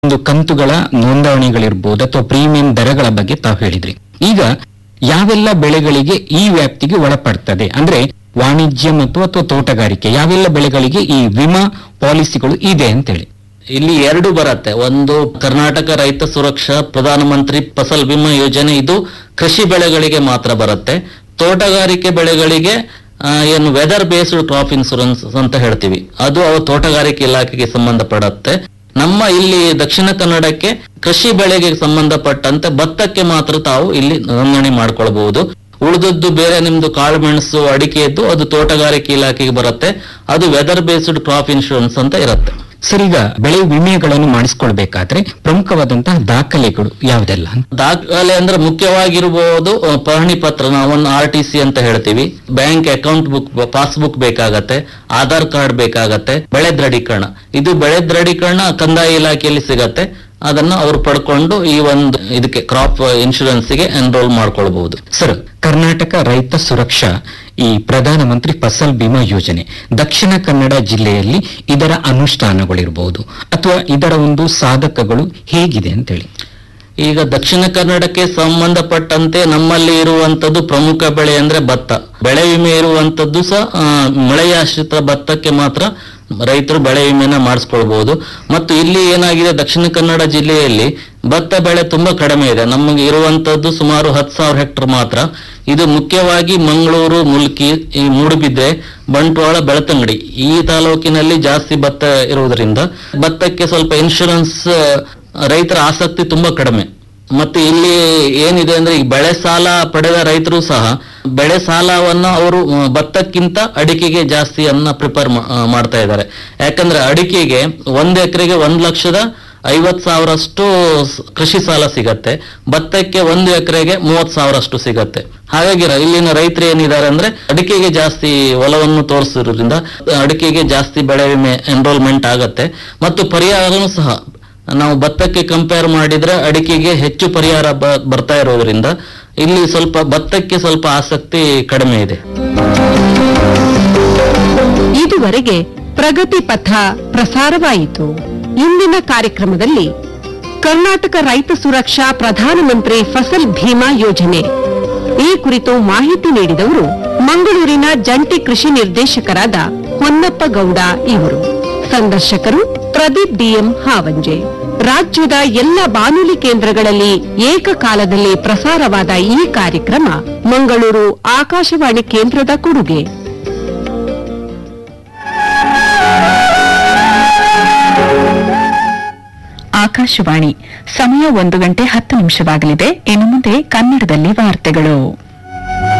ಒಂದು ಕಂತುಗಳ ನೋಂದಣಿಗಳಿರ್ಬೋದು ಅಥವಾ ಪ್ರೀಮಿಯಂ ದರಗಳ ಬಗ್ಗೆ ತಾವು ಹೇಳಿದ್ರಿ ಈಗ ಯಾವೆಲ್ಲ ಬೆಳೆಗಳಿಗೆ ಈ ವ್ಯಾಪ್ತಿಗೆ ಒಳಪಡ್ತದೆ ಅಂದ್ರೆ ವಾಣಿಜ್ಯ ಮತ್ತು ಅಥವಾ ತೋಟಗಾರಿಕೆ ಯಾವೆಲ್ಲ ಬೆಳೆಗಳಿಗೆ ಈ ವಿಮಾ ಪಾಲಿಸಿಗಳು ಇದೆ ಅಂತೇಳಿ ಇಲ್ಲಿ ಎರಡು ಬರುತ್ತೆ ಒಂದು ಕರ್ನಾಟಕ ರೈತ ಸುರಕ್ಷಾ ಪ್ರಧಾನಮಂತ್ರಿ ಫಸಲ್ ಬಿಮಾ ಯೋಜನೆ ಇದು ಕೃಷಿ ಬೆಳೆಗಳಿಗೆ ಮಾತ್ರ ಬರುತ್ತೆ ತೋಟಗಾರಿಕೆ ಬೆಳೆಗಳಿಗೆ ಆ, ಏನು ವೆದರ್ ಬೇಸ್ಡ್ ಕ್ರಾಪ್ ಇನ್ಸೂರೆನ್ಸ್ ಅಂತ ಹೇಳ್ತೀವಿ ಅದು ಅವು ತೋಟಗಾರಿಕೆ ಇಲಾಖೆಗೆ ಸಂಬಂಧಪಡುತ್ತೆ ನಮ್ಮ ಇಲ್ಲಿ ದಕ್ಷಿಣ ಕನ್ನಡಕ್ಕೆ ಕೃಷಿ ಬೆಳೆಗೆ ಸಂಬಂಧಪಟ್ಟಂತೆ ಭತ್ತಕ್ಕೆ ಮಾತ್ರ ತಾವು ಇಲ್ಲಿ ನೋಂದಣಿ ಮಾಡ್ಕೊಳ್ಬಹುದು ಉಳಿದದ್ದು ಬೇರೆ ನಿಮ್ದು ಕಾಳುಮೆಣಸು ಅಡಿಕೆದ್ದು ಅದು ತೋಟಗಾರಿಕೆ ಇಲಾಖೆಗೆ ಬರುತ್ತೆ ಅದು ವೆದರ್ ಬೇಸ್ಡ್ ಕ್ರಾಪ್ ಇನ್ಶೂರೆನ್ಸ್ ಅಂತ ಇರುತ್ತೆ ಸರ್ ಈಗ ಬೆಳೆ ವಿಮೆಗಳನ್ನು ಮಾಡಿಸ್ಕೊಳ್ಬೇಕಾದ್ರೆ ಪ್ರಮುಖವಾದಂತಹ ದಾಖಲೆಗಳು ಯಾವುದೆಲ್ಲ ದಾಖಲೆ ಅಂದ್ರೆ ಮುಖ್ಯವಾಗಿರ್ಬೋದು ಅಹ್, ಪಹಣಿ ಪತ್ರ ನಾವೊಂದು ಆರ್ ಟಿ ಸಿ ಅಂತ ಹೇಳ್ತೀವಿ ಬ್ಯಾಂಕ್ ಅಕೌಂಟ್ ಬುಕ್ ಪಾಸ್ಬುಕ್ ಬೇಕಾಗತ್ತೆ ಆಧಾರ್ ಕಾರ್ಡ್ ಬೇಕಾಗತ್ತೆ ಬೆಳೆ ದೃಢೀಕರಣ ಇದು ಬೆಳೆ ದೃಢೀಕರಣ ಕಂದಾಯ ಇಲಾಖೆಯಲ್ಲಿ ಸಿಗತ್ತೆ ಅದನ್ನು ಅವರು ಪಡ್ಕೊಂಡು ಈ ಒಂದು ಇದಕ್ಕೆ ಕ್ರಾಪ್ ಇನ್ಶೂರೆನ್ಸ್ಗೆ ಎನ್ರೋಲ್ ಮಾಡ್ಕೊಳ್ಬಹುದು ಸರ್ ಕರ್ನಾಟಕ ರೈತ ಸುರಕ್ಷಾ ಈ ಪ್ರಧಾನಮಂತ್ರಿ ಫಸಲ್ ಬಿಮಾ ಯೋಜನೆ ದಕ್ಷಿಣ ಕನ್ನಡ ಜಿಲ್ಲೆಯಲ್ಲಿ ಇದರ ಅನುಷ್ಠಾನಗಳಿರಬಹುದು ಅಥವಾ ಇದರ ಒಂದು ಸಾಧಕಗಳು ಹೇಗಿದೆ ಅಂತೇಳಿ ಈಗ ದಕ್ಷಿಣ ಕನ್ನಡಕ್ಕೆ ಸಂಬಂಧಪಟ್ಟಂತೆ ನಮ್ಮಲ್ಲಿ ಇರುವಂತದ್ದು ಪ್ರಮುಖ ಬೆಳೆ ಅಂದ್ರೆ ಭತ್ತ ಬೆಳೆ ವಿಮೆ ಇರುವಂತದ್ದು ಸಹ ಆ, ಮಳೆಯಾಶ್ರಿತ ಭತ್ತಕ್ಕೆ ಮಾತ್ರ ರೈತರು ಬೆಳೆ ವಿಮೆನ ಮಾಡಿಸ್ಕೊಳ್ಬಹುದು ಮತ್ತು ಇಲ್ಲಿ ಏನಾಗಿದೆ ದಕ್ಷಿಣ ಕನ್ನಡ ಜಿಲ್ಲೆಯಲ್ಲಿ ಭತ್ತ ಬೆಳೆ ತುಂಬಾ ಕಡಿಮೆ ಇದೆ ನಮಗೆ ಇರುವಂತದ್ದು ಸುಮಾರು ಹತ್ತು ಸಾವಿರ ಹೆಕ್ಟರ್ ಮಾತ್ರ ಇದು ಮುಖ್ಯವಾಗಿ ಮಂಗಳೂರು ಮುಲ್ಕಿ ಈ ಮೂಡುಬಿದ್ರೆ ಬಂಟ್ವಾಳ ಬೆಳತಂಗಡಿ ಈ ತಾಲೂಕಿನಲ್ಲಿ ಜಾಸ್ತಿ ಭತ್ತ ಇರುವುದರಿಂದ ಭತ್ತಕ್ಕೆ ಸ್ವಲ್ಪ ಇನ್ಶೂರೆನ್ಸ್ ರೈತರ ಆಸಕ್ತಿ ತುಂಬಾ ಕಡಿಮೆ ಮತ್ತೆ ಇಲ್ಲಿ ಏನಿದೆ ಅಂದ್ರೆ ಈ ಬೆಳೆ ಸಾಲ ಪಡೆದ ರೈತರು ಸಹ ಬೆಳೆ ಸಾಲವನ್ನ ಅವರು ಆ, ಭತ್ತಕ್ಕಿಂತ ಅಡಿಕೆಗೆ ಜಾಸ್ತಿ ಅನ್ನ ಪ್ರಿಪೇರ್ ಮಾಡ್ತಾ ಇದ್ದಾರೆ ಯಾಕಂದ್ರೆ ಅಡಿಕೆಗೆ ಒಂದ್ ಎಕರೆಗೆ ಒಂದ್ ಲಕ್ಷದ ಐವತ್ ಸಾವಿರಷ್ಟು ಸ್- ಕೃಷಿ ಸಾಲ ಸಿಗತ್ತೆ ಭತ್ತಕ್ಕೆ ಒಂದು ಎಕರೆಗೆ ಮೂವತ್ ಸಾವಿರಷ್ಟು ಸಿಗತ್ತೆ ಹಾಗಾಗಿ ರ- ಇಲ್ಲಿನ ರೈತರು ಏನಿದ್ದಾರೆ ಅಂದ್ರೆ ಅಡಿಕೆಗೆ ಜಾಸ್ತಿ ಒಲವನ್ನು ತೋರಿಸಿರೋದ್ರಿಂದ ಅಡಿಕೆಗೆ ಜಾಸ್ತಿ ಬೆಳೆ ವಿಮೆ ಎನ್ರೋಲ್ಮೆಂಟ್ ಆಗತ್ತೆ ಮತ್ತು ಪರಿಹಾರನೂ ಸಹ ನಾವು ಭತ್ತಕ್ಕೆ ಕಂಪೇರ್ ಮಾಡಿದ್ರೆ ಅಡಿಕೆಗೆ ಹೆಚ್ಚು ಪರಿಹಾರ ಬ- ಬರ್ತಾ ಇರೋದ್ರಿಂದ ಇಲ್ಲಿ ಸ್ವಲ್ಪ ಭತ್ತಕ್ಕೆ ಸ್ವಲ್ಪ ಆಸಕ್ತಿ ಕಡಿಮೆ ಇದೆ ಇದುವರೆಗೆ ಪ್ರಗತಿ ಪಥ ಪ್ರಸಾರವಾಯಿತು ಇಂದಿನ ಕಾರ್ಯಕ್ರಮದಲ್ಲಿ ಕರ್ನಾಟಕ ರೈತ ಸುರಕ್ಷಾ ಪ್ರಧಾನಮಂತ್ರಿ ಫಸಲ್ ಭೀಮಾ ಯೋಜನೆ ಈ ಕುರಿತು ಮಾಹಿತಿ ನೀಡಿದವರು ಮಂಗಳೂರಿನ ಜಂಟಿ ಕೃಷಿ ನಿರ್ದೇಶಕರಾದ ಹೊನ್ನಪ್ಪ ಗೌಡ ಇವರು ಸಂದರ್ಶಕರು ಪ್ರದೀಪ್ ಡಿಎಂ ಹಾವಂಜೆ ರಾಜ್ಯದ ಎಲ್ಲ ಬಾನುಲಿ ಕೇಂದ್ರಗಳಲ್ಲಿ ಏಕಕಾಲದಲ್ಲಿ ಪ್ರಸಾರವಾದ ಈ ಕಾರ್ಯಕ್ರಮ ಮಂಗಳೂರು ಆಕಾಶವಾಣಿ ಕೇಂದ್ರದ ಕೊಡುಗೆ ಆಕಾಶವಾಣಿ ಸಮಯ ಒಂದು ಗಂಟೆ ಹತ್ತು ನಿಮಿಷವಾಗಲಿದೆ ಇನ್ನು ಮುಂದೆ ಕನ್ನಡದಲ್ಲಿ ವಾರ್ತೆಗಳು